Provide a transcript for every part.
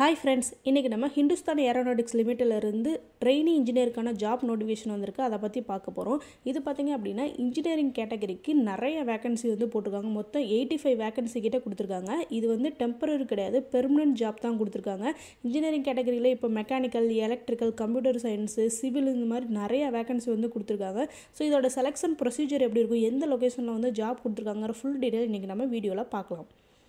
hi friends இன்றைக்கி நம்ம Hindustan aeronautics லிமிட்டிலிருந்து ட்ரெயினி இன்ஜினியருக்கான ஜாப் நோட்டிஃபிகேஷன் வந்திருக்கு அதை பற்றி பார்க்க போகிறோம் இது பார்த்திங்க அப்படின்னா இன்ஜினியரிங் கேட்டகரிக்கு நிறைய வேகன்சி வந்து போட்டிருக்காங்க மொத்தம் எயிட்டி ஃபைவ் வேகன்சி கிட்ட கொடுத்துருக்காங்க இது வந்து டெம்பரரி கிடையாது பெர்மனன்ட் ஜாப் தான் கொடுத்துருக்காங்க இன்ஜினியரிங் கேட்டகரியில் இப்போ mechanical electrical computer science civil இந்த மாதிரி நிறைய வேகன்சி வந்து கொடுத்துருக்காங்க ஸோ இதோட செலெக்ஷன் ப்ரொசீஜர் எப்படி இருக்கும் எந்த லொக்கேஷனில் வந்து ஜாப் கொடுத்துருக்காங்கிற ஃபுல் டீட்டெயில் இன்றைக்கி நம்ம வீடியோவில் பார்க்கலாம்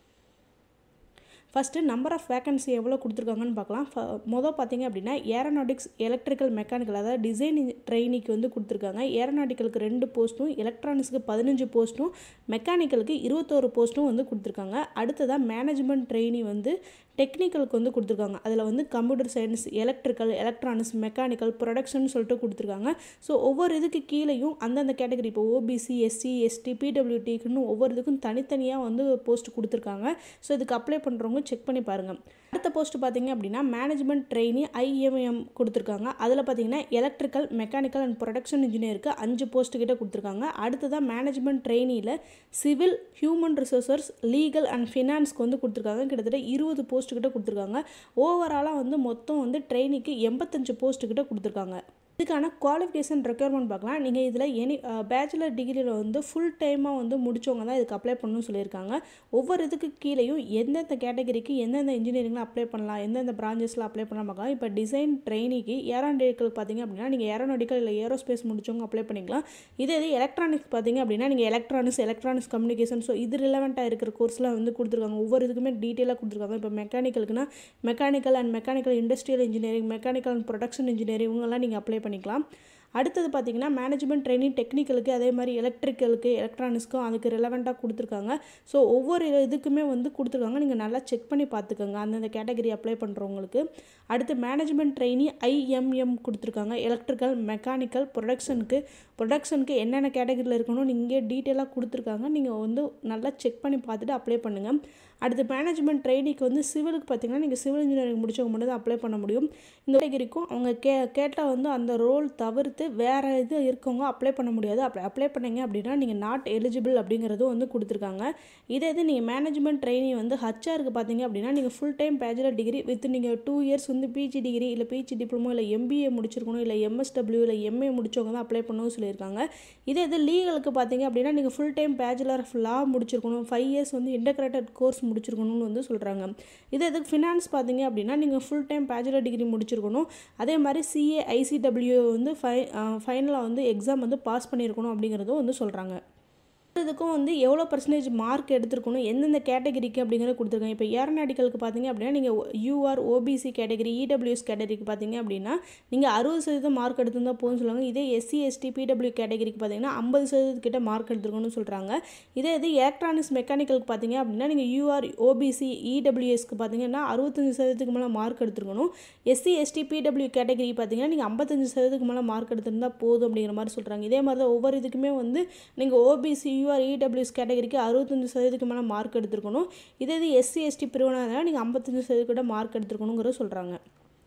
ஃபஸ்ட்டு நம்பர் ஆஃப் வேகன்சி எவ்வளோ கொடுத்துருக்காங்கன்னு பார்க்கலாம் ஃப மொதல் பார்த்தீங்க அப்படின்னா ஏரோநாட்டிக்ஸ் எலக்ட்ரிக்கல் மெக்கானிக்கல் அதாவது டிசைன் ட்ரெயினிக்கு வந்து கொடுத்துருக்காங்க ஏரோநாட்டிக்கலுக்கு ரெண்டு போஸ்ட்டும் எலக்ட்ரானிக்ஸ்க்கு பதினஞ்சு போஸ்ட்டும் மெக்கானிக்கலுக்கு இருபத்தோரு போஸ்ட்டும் வந்து கொடுத்துருக்காங்க அடுத்ததாக மேனேஜ்மெண்ட் ட்ரெயினி வந்து டெக்னிக்கலுக்கு வந்து கொடுத்துருக்காங்க அதில் வந்து computer science electrical electronics mechanical production சொல்லிட்டு கொடுத்துருக்காங்க ஸோ ஒவ்வொரு இதுக்கு கீழேயும் அந்தந்த கேட்டகரி இப்போ ஓபிசி எஸ்சி எஸ்டி பிடபிள்யூடிக்குன்னு ஒவ்வொரு இதுக்கும் தனித்தனியாக வந்து போஸ்ட் கொடுத்துருக்காங்க ஸோ இதுக்கு அப்ளை பண்ணுறவங்க செக் பண்ணி பாருங்கள் அடுத்த போஸ்ட் பார்த்தீங்க அப்படின்னா மேனேஜ்மெண்ட் ட்ரெயினி ஐஎம்எம் கொடுத்துருக்காங்க அதில் பார்த்தீங்கன்னா எலக்ட்ரிக்கல் மெக்கானிக்கல் அண்ட் ப்ரொடக்ஷன் இன்ஜினியருக்கு அஞ்சு போஸ்ட் கிட்ட கொடுத்துருக்காங்க அடுத்ததாக மேனேஜ்மெண்ட் ட்ரெயினியில் civil human resources legal and ஃபினான்ஸ்க்கு வந்து கொடுத்துருக்காங்க கிட்டத்தட்ட இருபது போஸ்ட் கிட்ட கொடுத்துருக்காங்க ஓவராலாக வந்து மொத்தம் வந்து ட்ரெயினிக்கு எண்பத்தஞ்சு போஸ்ட் கிட்ட கொடுத்துருக்காங்க இதுக்கான குவாலிஃபிகேஷன் ரெக்யர்மெண்ட் பார்க்கலாம் நீங்கள் இதில் எனி பேச்சுலர் டிகிரியில் வந்து ஃபுல் டைமாக வந்து முடித்தவங்க தான் இதுக்கு அப்ளை பண்ணணும்னு சொல்லியிருக்காங்க ஒவ்வொரு இதுக்கு கீழேயும் எந்தெந்த கேட்டகரிக்கு எந்தெந்த இன்ஜினியரிங்கில் அப்ளை பண்ணலாம் எந்தெந்த பிரான்ச்சஸில் அப்ளை பண்ணலாம் பார்க்கலாம் இப்போ டிசைன் ட்ரெயினிக்கு ஏரோநாட்டிக்கல் பார்த்தீங்க அப்படின்னா நீங்கள் ஏரோநாட்டிக்கல் இல்லை ஏரோஸ்பேஸ் முடிச்சவங்க அப்ளை பண்ணிக்கலாம் இதே இது எலக்ட்ரானிக்ஸ் பார்த்தீங்க அப்படின்னா நீங்கள் எலக்ட்ரானிக்ஸ் எலக்ட்ரானிக்ஸ் கம்யூனிகேஷன் ஸோ இது ரிலவெண்ட்டாக இருக்கிற கோர்ஸ்லாம் வந்து கொடுத்துருக்காங்க ஒவ்வொரு இதுக்குமே டீட்டெயிலாக கொடுத்துருக்காங்க இப்போ மெக்கானிக்கலுக்குனா mechanical and mechanical industrial engineering mechanical and production engineering இவங்கெல்லாம் நீங்கள் அப்ளை பண்ணிக்கலாம் அடுத்தது பார்த்தீங்கன்னா மேனேஜ்மெண்ட் ட்ரைனிங் டெக்னிக்கலுக்கு அதே மாதிரி எலக்ட்ரிக்கலுக்கு எலக்ட்ரானிக்ஸ்க்கும் அதுக்கு ரிலவெண்ட்டாக கொடுத்துருக்காங்க ஸோ ஒவ்வொரு இதுக்குமே வந்து கொடுத்துருக்காங்க நீங்கள் நல்லா செக் பண்ணி பார்த்துக்கோங்க அந்தந்த கேட்டகரி அப்ளை பண்ணுறவங்களுக்கு அடுத்து மேனேஜ்மெண்ட் ட்ரைனி ஐஎம்எம் கொடுத்துருக்காங்க எலக்ட்ரிக்கல் மெக்கானிக்கல் ப்ரொடக்ஷனுக்கு ப்ரொடக்ஷனுக்கு என்னென்ன கேட்டகரியில் இருக்கணும் நீங்கள் டீட்டெயிலாக கொடுத்துருக்காங்க நீங்கள் வந்து நல்லா செக் பண்ணி பார்த்துட்டு அப்ளை பண்ணுங்கள் அடுத்து மேனேஜ்மெண்ட் ட்ரைனிக்கு வந்து சிவிலுக்கு பார்த்தீங்கன்னா நீங்கள் சிவில் இன்ஜினியரிங் முடிச்சவங்க மட்டும் தான் அப்ளை பண்ண முடியும் இந்த கேட்டகரிக்கும் அவங்க கே கேட்டால் வந்து அந்த ரோல் தவிர்த்து வேறு இது இருக்கவங்க அப்ளை பண்ண முடியாது அப்படி அப்ளை பண்ணீங்க அப்படின்னா நீங்கள் நாட் எலிஜிபிள் அப்படிங்கிறதும் வந்து கொடுத்துருக்காங்க இதே இது நீங்கள் மேனேஜ்மெண்ட் ட்ரைனி வந்து ஹச்ஆருக்கு பார்த்தீங்க அப்படின்னா நீங்கள் full time bachelor degree with நீங்கள் டூ இயர்ஸ் வந்து பிஜி டிகிரி இல்லை பிஜி டிப்ளமோ இல்லை எம்பிஏ முடிச்சிருக்கணும் இல்லை எம்எஸ்டபிள்யூ இல்லை எம்ஏ முடிச்சவங்க தான் அப்ளை பண்ணணும் சொல்லியிருக்காங்க இதே இது லீகலுக்கு பார்த்தீங்க அப்படின்னா நீங்கள் full time bachelor of law முடிச்சிருக்கணும் ஃபைவ் இயர்ஸ் வந்து இன்டகிரேட்டட் கோர்ஸ் முடிச்சிருக்கணும்னு வந்து சொல்கிறாங்க இதே இதுக்கு ஃபினான்ஸ் பார்த்தீங்க அப்படின்னா நீங்கள் ஃபுல் டைம் பேச்சுலர் டிகிரி முடிச்சிருக்கணும் அதே மாதிரி சிஏ ஐசிடபிள்யூ வந்து ஃபை ஃபைனலாக வந்து எக்ஸாம் வந்து பாஸ் பண்ணியிருக்கணும் அப்படிங்கிறதும் வந்து சொல்கிறாங்க இதுக்கும் வந்து எவ்வளோ பர்சன்டேஜ் மார்க் எடுத்துருக்கணும் எந்தெந்த கேட்டகரிக்கு அப்படிங்கிறத கொடுத்துருக்காங்க இப்போ ஏரோநாட்டிக்கலுக்கு பார்த்தீங்க அப்படின்னா நீங்கள் யூஆர் ஓபிசி கேட்டகரி இடபிள்யூஎஸ் கேட்டகரிக்கு பார்த்தீங்க அப்படின்னா நீங்கள் அறுபது சதவீதம் மார்க் எடுத்திருந்தால் போதும்னு சொல்லுவாங்க இதே எஸ்சி எஸ்டி பிடபிள்யூ கேட்டகரிக்கு பார்த்தீங்கன்னா ஐம்பது சதவீதத்திட்ட மார்க் எடுத்துருக்கணும்னு சொல்கிறாங்க இதே இது எலக்ட்ரானிக்ஸ் மெக்கானிக்கலுக்கு பார்த்தீங்க அப்படின்னா நீங்கள் யூஆர் ஓபிசி இடபிள்யூஎஸ்க்கு பார்த்தீங்கன்னா அறுபத்தஞ்சு சதவீதத்துக்கு மேலே மார்க் எடுத்துருக்கணும் எஸ்சி எஸ்டி பிடபிள்யூ கேட்டகரி பார்த்தீங்கன்னா நீங்கள் ஐம்பத்தஞ்சு சதவீதத்துக்கு மேலே மார்க் எடுத்திருந்தால் போதும் அப்படிங்கிற மாதிரி சொல்கிறாங்க இதே மாதிரி தான் ஒவ்வொரு இதுக்குமே வந்து நீங்கள் ஓபிசி யூஆர் இடபிள்யூஎஸ் கேட்டகரிக்கு அறுபத்தஞ்சு சதவீதத்துக்கு மேலே மார்க் எடுத்துருக்கணும் இதே இது எஸ்சி எஸ்டி பிரிவினா இருந்தால் நீங்கள் ஐம்பத்தஞ்சு சதவீதம் மார்க் எடுத்துருக்கணுங்கிறத சொல்கிறாங்க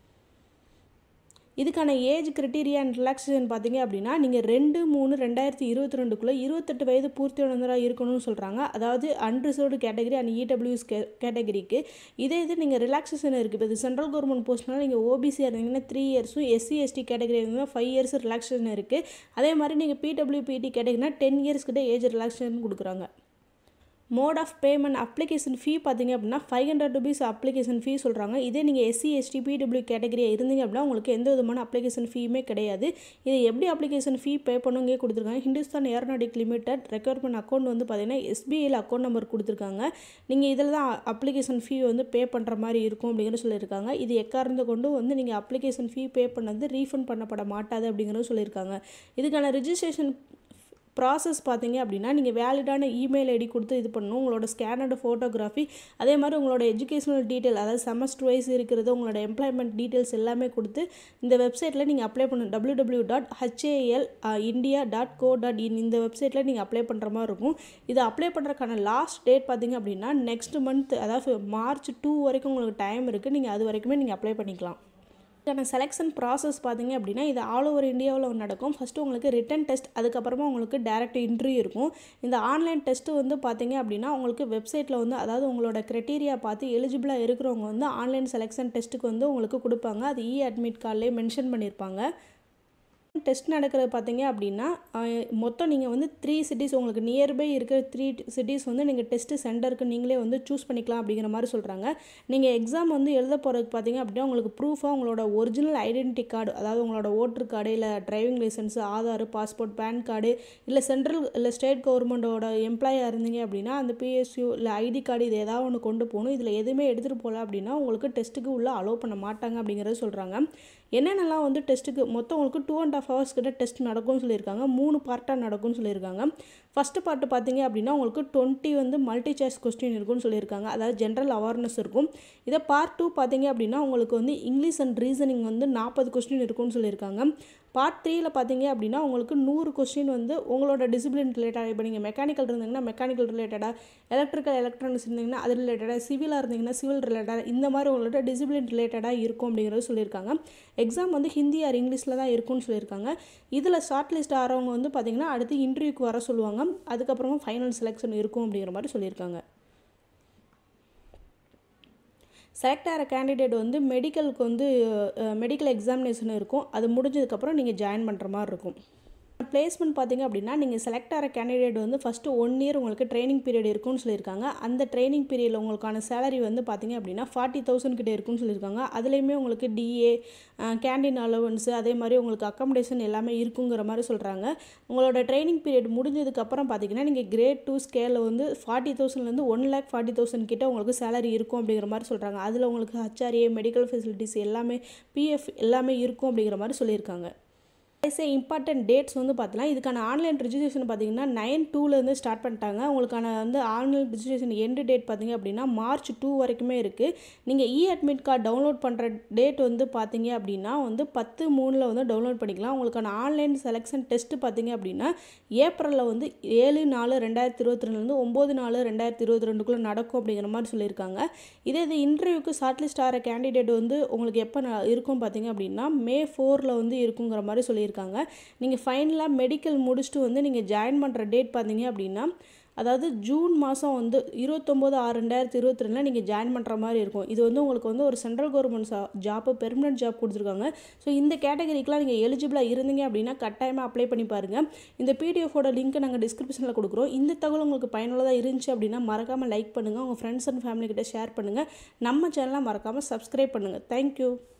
இதுக்கான ஏஜ் கிரிட்டீரியா அண்ட் ரிலாக்ஸேஷன் பார்த்தீங்க அப்படின்னா நீங்கள் ரெண்டு மூணு ரெண்டாயிரத்தி இருபத்தி ரெண்டுக்குள்ளே இருபத்தெட்டு வயது பூர்த்தியானவராக இருக்கணும்னு சொல்கிறாங்க அதாவது அன்ரிசர்வ்டு கேட்டகரி அண்ட் இடபிள்யூஎஸ் கே கேட்டகரிக்கு இதே இது நீங்கள் ரிலாக்ஸேஷன் இருக்குது இப்போ இது சென்ட்ரல் கவர்மெண்ட் போஸ்ட்னால நீங்கள் ஓபிசி இருந்தீங்கன்னா த்ரீ இயர்ஸும் எஸ்சி எஸ்டி கேட்டகரி இருந்தீங்கன்னா ஃபைவ் இயர்ஸ் ரிலாக்ஸேஷன் இருக்குது அதே மாதிரி நீங்கள் பிடபிள்யூ பிடி கேட்டகரினா டென் இயர்ஸ் கிட்ட ஏஜ் ரிலாக்ஸேஷன் கொடுக்குறாங்க mode of payment application fee பார்த்தீங்க அப்படின்னா five hundred rupees application fee சொல்கிறாங்க இதே நீங்கள் எஸ்சி எஸ்டி பிடபிள்யூ கேட்டகரியாக இருந்தீங்க அப்படின்னா உங்களுக்கு எந்த விதமான அப்ளிகேஷன் ஃபீயுமே கிடையாது இது எப்படி அப்ளிகேஷன் ஃபீ பே பண்ணுங்க கொடுத்துருக்காங்க Hindustan aeronautic limited requirement account வந்து பார்த்தீங்கன்னா எஸ்பிஐயில் அக்கௌண்ட் நம்பர் கொடுத்துருக்காங்க நீங்கள் இதில் தான் அப்ளிகேஷன் ஃபீ வந்து பே பண்ணுற மாதிரி இருக்கும் அப்படிங்கிற சொல்லியிருக்காங்க இது எக்காரணத்தை கொண்டு வந்து நீங்கள் அப்ளிகேஷன் ஃபீ பே பண்ணது ரீஃபண்ட் பண்ணப்பட மாட்டாது அப்படிங்கிறத சொல்லியிருக்காங்க இதுக்கான ரிஜிஸ்ட்ரேஷன் ப்ராசஸ் பார்த்தீங்க அப்படின்னா நீங்கள் வேலிடான இமெயில் ஐடி கொடுத்து இது பண்ணணும் உங்களோட ஸ்கேனடு ஃபோட்டோகிராஃபி அதே மாதிரி உங்களோட எஜுகேஷனல் டீட்டெயில் அதாவது செமஸ்டர் வைஸ் இருக்கிறது உங்களோட எம்ப்ளாய்மெண்ட் டீட்டெயில்ஸ் எல்லாமே கொடுத்து இந்த வெப்சைட்டில் நீங்கள் அப்ளை பண்ணணும் W W dot HAL India dot go dot in இந்த வெப்சைட்டில் நீங்கள் அப்ளை பண்ணுற மாதிரி இருக்கும் இதை அப்ளை பண்ணுறதுக்கான லாஸ்ட் டேட் பார்த்தீங்க அப்படின்னா நெக்ஸ்ட் மந்த் அதாவது மார்ச் டூ வரைக்கும் உங்களுக்கு டைம் இருக்குது நீங்கள் அது வரைக்குமே நீங்கள் அப்ளை பண்ணிக்கலாம் இதுக்கான செலெக்ஷன் ப்ராசஸ் பார்த்தீங்க அப்படின்னா இது ஆல் ஓவர் இந்தியாவில் நடக்கும் ஃபஸ்ட்டு உங்களுக்கு ரிட்டன் டெஸ்ட் அதுக்கப்புறமா உங்களுக்கு டேரக்ட் இன்டர்வியூ இருக்கும் இந்த ஆன்லைன் டெஸ்ட்டு வந்து பார்த்தீங்க அப்படின்னா உங்களுக்கு வெப்சைட்டில் வந்து அதாவது உங்களோட க்ரைட்டீரியா பார்த்து எலிஜிபிளாக இருக்கிறவங்க வந்து ஆன்லைன் செலெக்ஷன் டெஸ்ட்டுக்கு வந்து உங்களுக்கு கொடுப்பாங்க அது இ அட்மிட் கார்ட்லேயே மென்ஷன் பண்ணியிருப்பாங்க டெஸ்ட் நடக்கிறது பார்த்தீங்க அப்படின்னா அஹ், மொத்தம் நீங்கள் வந்து த்ரீ சிட்டிஸ் உங்களுக்கு நியர்பை இருக்கிற த்ரீ சிட்டிஸ் வந்து நீங்கள் டெஸ்ட்டு சென்டருக்கு நீங்களே வந்து சூஸ் பண்ணிக்கலாம் அப்படிங்கிற மாதிரி சொல்கிறாங்க நீங்கள் எக்ஸாம் வந்து எழுத போகிறதுக்கு பார்த்தீங்க அப்படின்னா உங்களுக்கு ப்ரூஃபாக உங்களோட ஒரிஜினல் ஐடென்டிட்டி கார்டு அதாவது உங்களோட ஓட்டர் கார்டு இல்லை driving licence Aadhaar passport PAN card இல்லை சென்ட்ரல் இல்லை ஸ்டேட் கவர்மெண்ட்டோட எம்ப்ளாயாக இருந்தீங்க அப்படின்னா அந்த பிஎஸ்யூ இல்லை ஐடி கார்டு இது ஏதாவது ஒன்று கொண்டு போகணும் இதில் எதுவுமே எடுத்துகிட்டு போகல அப்படின்னா உங்களுக்கு டெஸ்ட்டுக்கு உள்ள அலோவ் பண்ண மாட்டாங்க அப்படிங்கிறத சொல்கிறாங்க என்னென்னலாம் வந்து டெஸ்ட்டுக்கு மொத்தம் உங்களுக்கு டூ அண்ட் ஆஃப் ஹவர்ஸ் கிட்ட டெஸ்ட் நடக்கும்னு சொல்லியிருக்காங்க மூணு பார்ட்டாக நடக்கும்னு சொல்லியிருக்காங்க ஃபஸ்ட்டு பார்ட்டு பார்த்தீங்க அப்படின்னா உங்களுக்கு டுவெண்ட்டி வந்து மல்டி சாய்ஸ் கொஸ்டின் இருக்கும்னு சொல்லியிருக்காங்க அதாவது ஜென்ரல் அவேர்னஸ் இருக்கும் இதை பார்ட் டூ பார்த்தீங்க அப்படின்னா உங்களுக்கு வந்து இங்கிலீஷ் அண்ட் ரீசனிங் வந்து நாற்பது கொஸ்டின் இருக்கும்னு சொல்லியிருக்காங்க பார்ட் த்ரீயில் பார்த்தீங்க அப்படின்னா உங்களுக்கு நூறு கொஸ்டின் வந்து உங்களோட டிசிப்ளின் ரிலேட்டடாக இப்போ நீங்கள் மெக்கானிக்கல் இருந்தீங்கன்னா மெக்கானிக்கல் ரிலேட்டடாக எலக்ட்ரிக்கல் எலக்ட்ரானிக்ஸ் இருந்தீங்கன்னா அது ரிலேட்டடாக சிவிலாக இருந்தீங்கன்னா சிவில் ரிலேட்டடாக இந்த மாதிரி உங்களோட டிசிப்ளின் ரிலேட்டடாக இருக்கும் அப்படிங்கிறது சொல்லியிருக்காங்க எக்ஸாம் வந்து ஹிந்தி ஆர் இங்கிலீஷில் தான் இருக்கும்னு சொல்லியிருக்காங்க இதில் ஷார்ட் லிஸ்ட் ஆகிறவங்க வந்து பார்த்தீங்கன்னா அடுத்து இன்டர்வியூக்கு வர சொல்லுவாங்க அதுக்கப்புறமா ஃபைனல் செலெக்ஷன் இருக்கும் அப்படிங்கிற மாதிரி சொல்லியிருக்காங்க செலக்ட் ஆகிற கேண்டிடேட் வந்து மெடிக்கலுக்கு வந்து மெடிக்கல் எக்ஸாமினேஷன் இருக்கும் அது முடிஞ்சதுக்கப்புறம் நீங்கள் ஜாயின் பண்ணுற மாதிரி இருக்கும் பிளேஸ்மெண்ட் பார்த்தீங்க அப்படின்னா நீங்கள் செலக்ட் ஆகிற கேண்டிடேட் வந்து ஃபஸ்ட்டு ஒன் இயர் உங்களுக்கு ட்ரைனிங் பீரியட் இருக்கும்னு சொல்லியிருக்காங்க அந்த ட்ரைனிங் பீரியடில் உங்களுக்கான சேலரி வந்து பார்த்தீங்க அப்படின்னா ஃபார்ட்டி தௌசண்ட் கிட்டே இருக்கும்னு சொல்லியிருக்காங்க அதுலேயுமே உங்களுக்கு டிஏ கேண்டீன் அலவன்ஸு அதே மாதிரி உங்களுக்கு அக்காமடேஷன் எல்லாமே இருக்குங்கிற மாதிரி சொல்கிறாங்க உங்களோட ட்ரைனிங் பீரியட் முடிஞ்சதுக்கப்புறம் பார்த்தீங்கன்னா நீங்கள் கிரேட் டூ ஸ்கேலில் வந்து ஃபார்ட்டி தௌசண்ட்லேருந்து ஒன் லேக் ஃபார்ட்டி தௌசண்ட் கிட்ட உங்களுக்கு சேலரி இருக்கும் அப்படிங்கிற மாதிரி சொல்கிறாங்க அதில் உங்களுக்கு ஹச்ஆர்ஏ மெடிக்கல் ஃபெசிலிட்டிஸ் எல்லாமே பிஎஃப் எல்லாமே இருக்கும் அப்படிங்கிற மாதிரி சொல்லியிருக்காங்க ஐசே இம்பார்ட்டன்ட் டேட்ஸ் வந்து பார்த்தலாம் இதுக்கான ஆன்லைன் ரிஜிஸ்ட்ரேஷன் பார்த்தீங்கன்னா நைன் டூலேருந்து ஸ்டார்ட் பண்ணிட்டாங்க உங்களுக்கான வந்து ஆன்லைன் ரிஜிஸ்ட்ரேஷன் எண்டு டேட் பார்த்தீங்க அப்படின்னா மார்ச் டூ வரைக்குமே இருக்குது நீங்கள் இ அட்மிட் கார்டு டவுன்லோட் பண்ணுற டேட் வந்து பார்த்தீங்க அப்படின்னா வந்து பத்து மூணில் வந்து டவுன்லோட் பண்ணிக்கலாம் உங்களுக்கான ஆன்லைன் செலெக்ஷன் டெஸ்ட் பார்த்தீங்க அப்படின்னா ஏப்ரலில் வந்து ஏழு நாலு ரெண்டாயிரத்தி இருபத்தி ரெண்டுலேருந்து ஒம்பது நாலு ரெண்டாயிரத்தி இருபத்தி ரெண்டுக்குள்ளே நடக்கும் அப்படிங்கிற மாதிரி சொல்லியிருக்காங்க இதே இது இன்டர்வியூக்கு ஷார்ட் லிஸ்ட் ஆகிற கேண்டிடேட் வந்து உங்களுக்கு எப்போ ந- இருக்கும் பார்த்தீங்க அப்படின்னா மே ஃபோரில் வந்து இருக்குங்கிற மாதிரி சொல்லியிருக்காங்க நீங்கள் ஃபைனலாக மெடிக்கல் முடிச்சுட்டு வந்து நீங்கள் ஜாயின் பண்ணுற டேட் பார்த்தீங்க அப்படின்னா அதாவது ஜூன் மாதம் வந்து இருபத்தொம்போது ஆறு ரெண்டாயிரத்தி இருபத்தி ரெண்டில் நீங்கள் ஜாயின் பண்ணுற மாதிரி இருக்கும் இது வந்து உங்களுக்கு வந்து ஒரு central government job permanent job கொடுத்துருக்காங்க ஸோ இந்த கேட்டகரிக்கெலாம் நீங்கள் எலிஜிபிளாக இருந்தீங்க அப்படின்னா கட்டாயமாக அப்ளை பண்ணி பாருங்கள் இந்த பிடிஎஃபோட லிங்க்கை நாங்கள் டிஸ்கிரிப்ஷனில் கொடுக்குறோம் இந்த தகவல் உங்களுக்கு பயனுள்ளதாக இருந்துச்சு அப்படின்னா மறக்காமல் லைக் பண்ணுங்கள் உங்கள் ஃப்ரெண்ட்ஸ் அண்ட் ஃபேமிலி கிட்ட ஷேர் பண்ணுங்கள் நம்ம சேனலை மறக்காமல் சப்ஸ்கிரைப் பண்ணுங்கள் தேங்க்யூ